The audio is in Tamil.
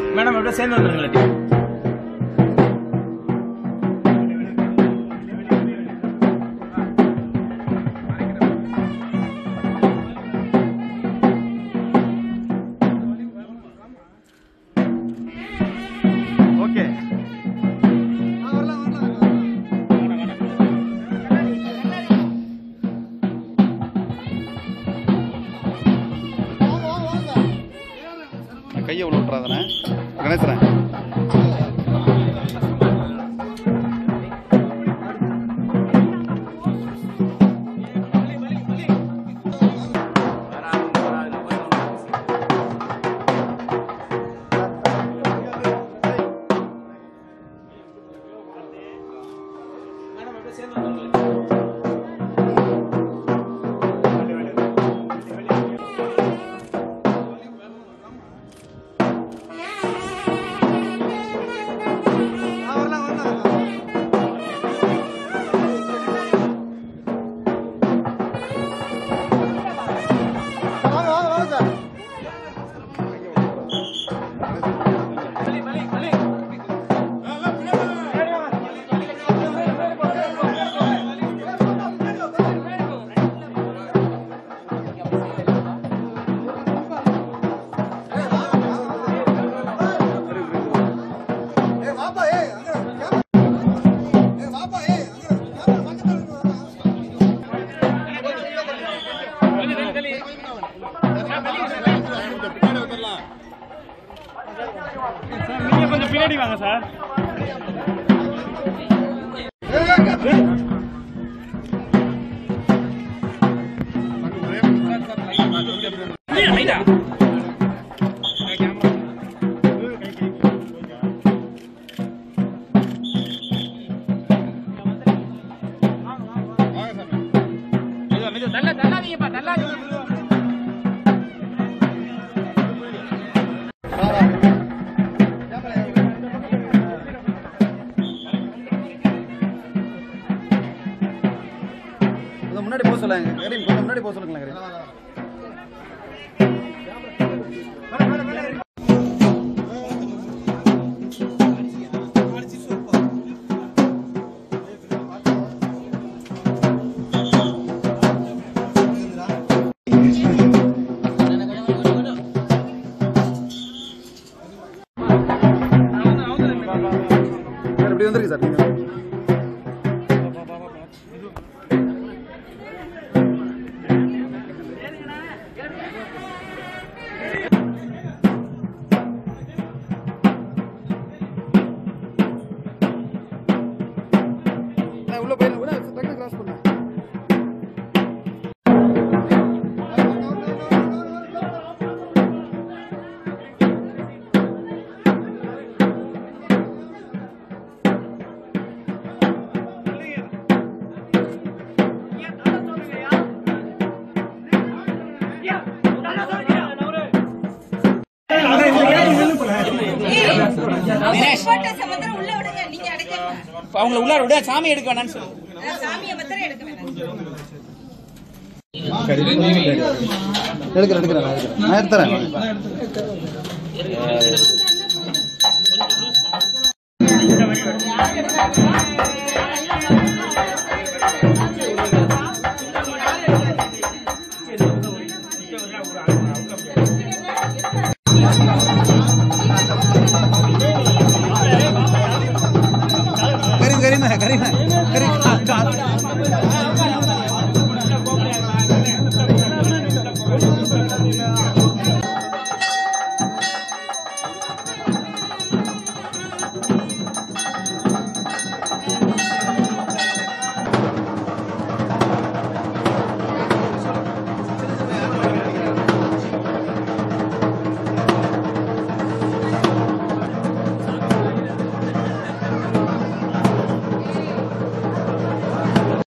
மேடம் அப்படியே சேர்ந்து வந்துருங்களா ஓகே கையை உள்ள விட்டுறாதானே கணேசனே மேடம் அப்படியே சேர்ந்து வந்துருங்களா நீங்க கொஞ்சம் பின்னாடி வாங்க சார் கொஞ்சம் முன்னாடி போக சொல்லுங்க கரீம் கொஞ்சம் முன்னாடி போக சொல்லுங்களேன் கரீம் சார் இப்படி வந்துருக்கு சார் நீங்க நான் உள்ள போய் உள்ள டக்குனு கிராஸ் பண்ணு போட்டோஸை மாத்திரம் உள்ள விடுங்க நீங்க எடுக்கணும் அவங்கள உள்ளார விட சாமி எடுக்க வேணாம்னு சொல்லு சாமியை மாத்திரம் எடுக்க வேணாம் எடுக்கிறேன் எடுக்கிறேன் நான் எடுக்கிறேன் நான் எடுத்துறேன்